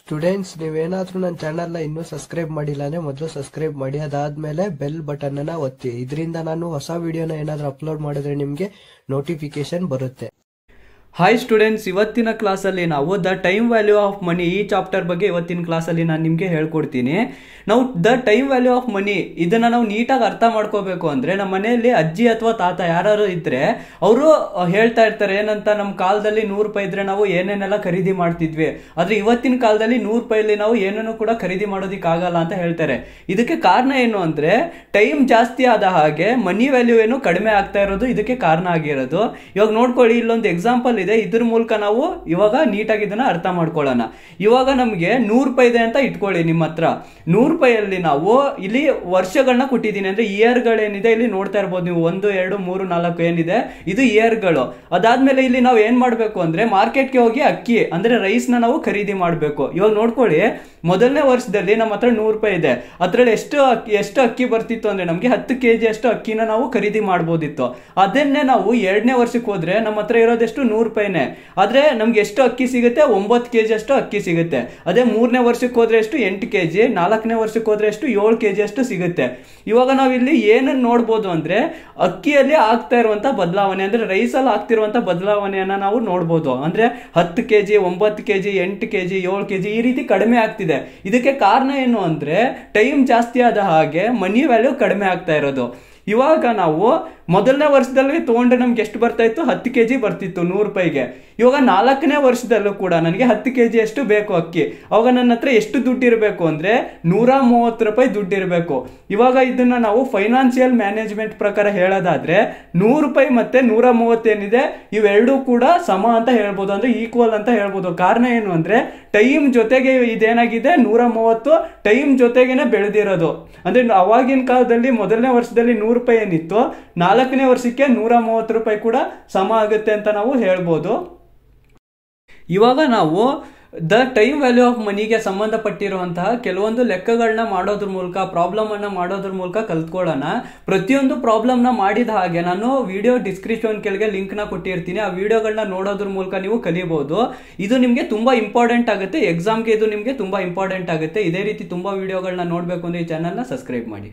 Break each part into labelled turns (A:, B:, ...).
A: students ನೀವೇನಾದ್ರೂ ನನ್ನ ಚಾನಲ್ನ ಇನ್ನೂ ಸಬ್ಸ್ಕ್ರೈಬ್ ಮಾಡಿಲ್ಲ ಅಂದ್ರೆ ಮೊದಲು ಸಬ್ಸ್ಕ್ರೈಬ್ ಮಾಡಿ ಅದಾದ್ಮೇಲೆ ಬೆಲ್ ಬಟನ್ ಅನ್ನ ಒತ್ತಿ ಇದರಿಂದ ನಾನು ಹೊಸ ವಿಡಿಯೋನ ಏನಾದ್ರೂ ಅಪ್ಲೋಡ್ ಮಾಡಿದ್ರೆ ನಿಮಗೆ ನೋಟಿಫಿಕೇಶನ್ ಬರುತ್ತೆ
B: ಹಾಯ್ ಸ್ಟೂಡೆಂಟ್ಸ್ ಇವತ್ತಿನ ಕ್ಲಾಸಲ್ಲಿ ನಾವು the time value of money ಈ ಚಾಪ್ಟರ್ ಬಗ್ಗೆ ಇವತ್ತಿನ ಕ್ಲಾಸಲ್ಲಿ ನಾನು ನಿಮಗೆ ಹೇಳ್ಕೊಡ್ತೀನಿ ನಾವು the time value of money ಇದನ್ನ ನಾವು ನೀಟಾಗಿ ಅರ್ಥ ಮಾಡ್ಕೋಬೇಕು ಅಂದ್ರೆ ನಮ್ಮ ಮನೆಯಲ್ಲಿ ಅಜ್ಜಿ ಅಥವಾ ತಾತ ಯಾರು ಇದ್ರೆ ಅವರು ಹೇಳ್ತಾ ಇರ್ತಾರೆ ಏನಂತ ನಮ್ಮ ಕಾಲದಲ್ಲಿ ನೂರು ರೂಪಾಯಿ ಇದ್ರೆ ನಾವು ಏನೇನೆಲ್ಲ ಖರೀದಿ ಮಾಡ್ತಿದ್ವಿ ಆದ್ರೆ ಇವತ್ತಿನ ಕಾಲದಲ್ಲಿ ನೂರು ರೂಪಾಯಿಲಿ ನಾವು ಏನನ್ನು ಕೂಡ ಖರೀದಿ ಮಾಡೋದಿಕ್ ಆಗಲ್ಲ ಅಂತ ಹೇಳ್ತಾರೆ ಇದಕ್ಕೆ ಕಾರಣ ಏನು ಅಂದ್ರೆ ಟೈಮ್ ಜಾಸ್ತಿ ಆದ ಹಾಗೆ ಮನಿ ವ್ಯಾಲ್ಯೂ ಏನು ಕಡಿಮೆ ಆಗ್ತಾ ಇರೋದು ಇದಕ್ಕೆ ಕಾರಣ ಆಗಿರೋದು ಇವಾಗ ನೋಡ್ಕೊಳ್ಳಿ ಇಲ್ಲೊಂದು ಎಕ್ಸಾಂಪಲ್ ಇದೆ ಇದ್ರ ಮೂಲಕ ನಾವು ಇವಾಗ ನೀಟಾಗಿ ಇದನ್ನ ಅರ್ಥ ಮಾಡ್ಕೊಳ್ಳೋಣ ಇವಾಗ ನಮಗೆ ನೂರು ರೂಪಾಯಿ ಇದೆ ಅಂತ ಇಟ್ಕೊಳ್ಳಿ ನಿಮ್ಮ ಹತ್ರ ನೂರು ರೂಪಾಯಿಯಲ್ಲಿ ನಾವು ಇಲ್ಲಿ ವರ್ಷಗಳನ್ನ ಕೊಟ್ಟಿದ್ದೀನಿ ಅಂದ್ರೆ ಇಯರ್ಗಳೇನಿದೆ ಇಲ್ಲಿ ನೋಡ್ತಾ ಇರ್ಬೋದು ನೀವು ಒಂದು ಎರಡು ಮೂರು ನಾಲ್ಕು ಏನಿದೆ ಇದು ಇಯರ್ಗಳು ಅದಾದ್ಮೇಲೆ ಇಲ್ಲಿ ನಾವು ಏನ್ ಮಾಡ್ಬೇಕು ಅಂದ್ರೆ ಮಾರ್ಕೆಟ್ಗೆ ಹೋಗಿ ಅಕ್ಕಿ ಅಂದ್ರೆ ರೈಸ್ ನ ನಾವು ಖರೀದಿ ಮಾಡ್ಬೇಕು ಇವಾಗ ನೋಡ್ಕೊಳ್ಳಿ ಮೊದಲನೇ ವರ್ಷದಲ್ಲಿ ನಮ್ಮ ಹತ್ರ ನೂರು ರೂಪಾಯಿ ಇದೆ ಅದ್ರಲ್ಲಿ ಎಷ್ಟು ಅಕ್ಕಿ ಎಷ್ಟು ಅಕ್ಕಿ ಬರ್ತಿತ್ತು ಅಂದ್ರೆ ನಮಗೆ ಹತ್ತು ಕೆ ಜಿ ಅಷ್ಟು ಅಕ್ಕಿನ ನಾವು ಖರೀದಿ ಮಾಡ್ಬೋದಿತ್ತು ಅದನ್ನೇ ನಾವು ಎರಡನೇ ವರ್ಷಕ್ಕೆ ಹೋದ್ರೆ ನಮ್ಮ ಹತ್ರ ಇರೋದೆಷ್ಟು ನೂರು ರೂಪಾಯಿನೇ ಆದ್ರೆ ನಮ್ಗೆ ಎಷ್ಟು ಅಕ್ಕಿ ಸಿಗುತ್ತೆ ಒಂಬತ್ತು ಕೆ ಜಿ ಅಷ್ಟು ಅಕ್ಕಿ ಸಿಗುತ್ತೆ ಅದೇ ಮೂರನೇ ವರ್ಷಕ್ಕೆ ಹೋದ್ರೆ ಎಷ್ಟು ಎಂಟು ಕೆ ಜಿ ನಾಲ್ಕನೇ ವರ್ಷಕ್ಕೆ ಹೋದ್ರೆ ಎಷ್ಟು ಏಳು ಕೆ ಜಿ ಅಷ್ಟು ಸಿಗುತ್ತೆ ಇವಾಗ ನಾವು ಇಲ್ಲಿ ಏನನ್ನ ನೋಡ್ಬೋದು ಅಂದ್ರೆ ಅಕ್ಕಿಯಲ್ಲಿ ಆಗ್ತಾ ಇರುವಂತ ಬದಲಾವಣೆ ಅಂದ್ರೆ ರೈಸಲ್ಲಿ ಆಗ್ತಿರುವಂತ ಬದಲಾವಣೆಯನ್ನ ನಾವು ನೋಡ್ಬೋದು ಅಂದ್ರೆ ಹತ್ತು ಕೆ ಜಿ ಒಂಬತ್ತು ಕೆ ಜಿ ಎಂಟು ಕೆ ಜಿ ಏಳು ಕೆ ಜಿ ಈ ರೀತಿ ಕಡಿಮೆ ಆಗ್ತಿದೆ ಇದಕ್ಕೆ ಕಾರಣ ಏನು ಅಂದ್ರೆ ಟೈಮ್ ಜಾಸ್ತಿ ಆದ ಹಾಗೆ ಮನಿ ವ್ಯಾಲ್ಯೂ ಕಡಿಮೆ ಆಗ್ತಾ ಇರೋದು ಇವಾಗ ನಾವು ಮೊದಲನೇ ವರ್ಷದಲ್ಲಿ ತಗೊಂಡ್ರೆ ನಮ್ಗೆ ಎಷ್ಟು ಬರ್ತಾ ಇತ್ತು ಹತ್ತು ಕೆ ಜಿ ಬರ್ತಿತ್ತು ನೂರು ರೂಪಾಯಿಗೆ ಇವಾಗ ನಾಲ್ಕನೇ ವರ್ಷದಲ್ಲೂ ಕೂಡ ನನಗೆ ಹತ್ತು ಕೆ ಜಿ ಅಷ್ಟು ಬೇಕು ಅಕ್ಕಿ ಅವಾಗ ನನ್ನ ಹತ್ರ ಎಷ್ಟು ದುಡ್ಡು ಇರಬೇಕು ಅಂದ್ರೆ ನೂರ ಮೂವತ್ತು ರೂಪಾಯಿ ದುಡ್ಡು ಇರಬೇಕು ಇವಾಗ ಇದನ್ನ ನಾವು ಫೈನಾನ್ಷಿಯಲ್ ಮ್ಯಾನೇಜ್ಮೆಂಟ್ ಪ್ರಕಾರ ಹೇಳೋದಾದ್ರೆ ನೂರು ರೂಪಾಯಿ ಮತ್ತೆ ನೂರ ಮೂವತ್ತೇನಿದೆ ಇವೆರಡೂ ಕೂಡ ಸಮ ಅಂತ ಹೇಳ್ಬೋದು ಅಂದ್ರೆ ಈಕ್ವಲ್ ಅಂತ ಹೇಳ್ಬೋದು ಕಾರಣ ಏನು ಅಂದ್ರೆ ಟೈಮ್ ಜೊತೆಗೆ ಇದೇನಾಗಿದೆ ನೂರ ಮೂವತ್ತು ಟೈಮ್ ಜೊತೆಗೇನೆ ಬೆಳೆದಿರೋದು ಅಂದ್ರೆ ಅವಾಗಿನ ಕಾಲದಲ್ಲಿ ಮೊದಲನೇ ವರ್ಷದಲ್ಲಿ ನೂರು ರೂಪಾಯಿ ಏನಿತ್ತು ನಾಲ್ಕನೇ ವರ್ಷಕ್ಕೆ ನೂರ ಮೂವತ್ತು ರೂಪಾಯಿ ಕೂಡ ಸಮ ಆಗುತ್ತೆ ಅಂತ ನಾವು ಹೇಳ್ಬೋದು ಇವಾಗ ನಾವು ದ ಟೈಮ್ ವ್ಯಾಲ್ಯೂ ಆಫ್ ಮನಿಗೆ ಸಂಬಂಧಪಟ್ಟಿರುವಂತಹ ಕೆಲವೊಂದು ಲೆಕ್ಕಗಳನ್ನ ಮಾಡೋದ್ರ ಮೂಲಕ ಪ್ರಾಬ್ಲಮ್ ಅನ್ನ ಮಾಡೋದ್ರ ಮೂಲಕ ಕಲ್ತ್ಕೊಳ್ಳೋಣ ಪ್ರತಿಯೊಂದು ಪ್ರಾಬ್ಲಮ್ನ ಮಾಡಿದ ಹಾಗೆ ನಾನು ವಿಡಿಯೋ ಡಿಸ್ಕ್ರಿಪ್ಷನ್ ಕೆಳಗೆ ಲಿಂಕ್ನ ಕೊಟ್ಟಿರ್ತೀನಿ ಆ ವಿಡಿಯೋಗಳನ್ನ ನೋಡೋದ್ರ ಮೂಲಕ ನೀವು ಕಲಿಬಹುದು ಇದು ನಿಮಗೆ ತುಂಬಾ ಇಂಪಾರ್ಟೆಂಟ್ ಆಗುತ್ತೆ ಎಕ್ಸಾಮ್ಗೆ ಇದು ನಿಮಗೆ ತುಂಬಾ ಇಂಪಾರ್ಟೆಂಟ್ ಆಗುತ್ತೆ ಇದೇ ರೀತಿ ತುಂಬಾ ವಿಡಿಯೋಗಳನ್ನ ನೋಡಬೇಕು ಅಂದ್ರೆ ಈ ಚಾನಲ್ನ ಸಬ್ಸ್ಕ್ರೈಬ್ ಮಾಡಿ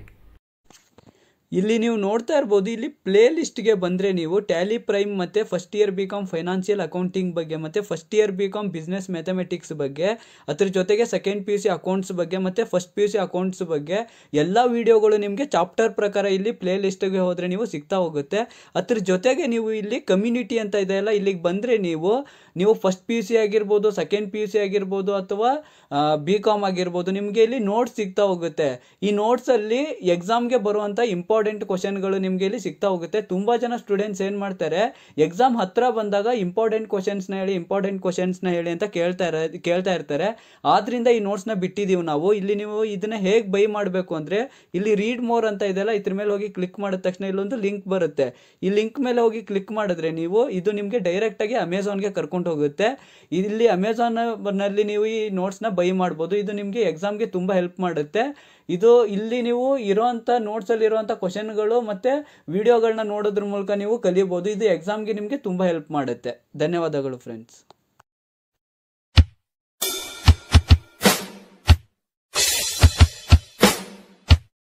B: ಇಲ್ಲಿ ನೀವು ನೋಡ್ತಾ ಇರ್ಬೋದು ಇಲ್ಲಿ ಪ್ಲೇ ಲಿಸ್ಟ್ಗೆ ಬಂದರೆ ನೀವು ಟ್ಯಾಲಿ ಪ್ರೈಮ್ ಮತ್ತು first year B Com financial accounting ಬಗ್ಗೆ ಮತ್ತು first year B Com business mathematics ಬಗ್ಗೆ ಅದ್ರ ಜೊತೆಗೆ second P U C accounts ಬಗ್ಗೆ ಮತ್ತು first P U C accounts ಬಗ್ಗೆ ಎಲ್ಲ ವಿಡಿಯೋಗಳು ನಿಮಗೆ ಚಾಪ್ಟರ್ ಪ್ರಕಾರ ಇಲ್ಲಿ ಪ್ಲೇ ಲಿಸ್ಟ್ಗೆ ಹೋದರೆ ನೀವು ಸಿಗ್ತಾ ಹೋಗುತ್ತೆ ಅದ್ರ ಜೊತೆಗೆ ನೀವು ಇಲ್ಲಿ ಕಮ್ಯುನಿಟಿ ಅಂತ ಇದೆಯಲ್ಲ ಇಲ್ಲಿಗೆ ಬಂದರೆ ನೀವು ನೀವು ಫಸ್ಟ್ ಪಿ ಯು ಸಿ ಆಗಿರ್ಬೋದು ಸೆಕೆಂಡ್ ಪಿ ಯು ಸಿ ಆಗಿರ್ಬೋದು ಅಥವಾ ಬಿ ಕಾಮ್ ಆಗಿರ್ಬೋದು ನಿಮಗೆ ಇಲ್ಲಿ ನೋಟ್ಸ್ ಸಿಗ್ತಾ ಹೋಗುತ್ತೆ ಈ ನೋಟ್ಸಲ್ಲಿ ಎಕ್ಸಾಮ್ಗೆ ಬರುವಂಥ ಇಂಪಾರ್ಟೆಂಟ್ ಕ್ವಶನ್ಗಳು ನಿಮಗೆ ಇಲ್ಲಿ ಸಿಗ್ತಾ ಹೋಗುತ್ತೆ ತುಂಬ ಜನ ಸ್ಟೂಡೆಂಟ್ಸ್ ಏನು ಮಾಡ್ತಾರೆ ಎಕ್ಸಾಮ್ ಹತ್ರ ಬಂದಾಗ ಇಂಪಾರ್ಟೆಂಟ್ ಕ್ವಶನ್ಸ್ನ ಹೇಳಿ ಇಂಪಾರ್ಟೆಂಟ್ ಕ್ವಶನ್ಸ್ನ ಹೇಳಿ ಅಂತ ಕೇಳ್ತಾ ಇರ ಕೇಳ್ತಾ ಇರ್ತಾರೆ ಆದ್ರಿಂದ ಈ ನೋಟ್ಸ್ನ ಬಿಟ್ಟಿದ್ದೀವಿ ನಾವು ಇಲ್ಲಿ ನೀವು ಇದನ್ನ ಹೇಗೆ ಬೈ ಮಾಡಬೇಕು ಅಂದರೆ ಇಲ್ಲಿ ರೀಡ್ ಮೋರ್ ಅಂತ ಇದೆಯಲ್ಲ ಇದ್ರ ಮೇಲೆ ಹೋಗಿ ಕ್ಲಿಕ್ ಮಾಡಿದ ತಕ್ಷಣ ಇಲ್ಲೊಂದು ಲಿಂಕ್ ಬರುತ್ತೆ ಈ ಲಿಂಕ್ ಮೇಲೆ ಹೋಗಿ ಕ್ಲಿಕ್ ಮಾಡಿದ್ರೆ ನೀವು ಇದು ನಿಮಗೆ ಡೈರೆಕ್ಟಾಗಿ ಅಮೆಝಾನ್ಗೆ ಕರ್ಕೊಂಡು ಹೋಗುತ್ತೆ ಇಲ್ಲಿ ಅಮೆಝಾನ್ನಲ್ಲಿ ನೀವು ಈ ನೋಟ್ಸ್ನ ಬೈ ಮಾಡ್ಬೋದು ಇದು ನಿಮಗೆ ಎಕ್ಸಾಮ್ಗೆ ತುಂಬ ಹೆಲ್ಪ್ ಮಾಡುತ್ತೆ ಇದು ಇಲ್ಲಿ ನೀವು ಇರೋವಂಥ ನೋಟ್ಸಲ್ಲಿ ಇರುವಂಥ ಕ್ವಶನ್ಗಳು ಮತ್ತು ವಿಡಿಯೋಗಳನ್ನ ನೋಡೋದ್ರ ಮೂಲಕ ನೀವು ಕಲಿಬೋದು ಇದು ಎಕ್ಸಾಮ್ಗೆ ನಿಮಗೆ ತುಂಬ ಹೆಲ್ಪ್ ಮಾಡುತ್ತೆ ಧನ್ಯವಾದಗಳು ಫ್ರೆಂಡ್ಸ್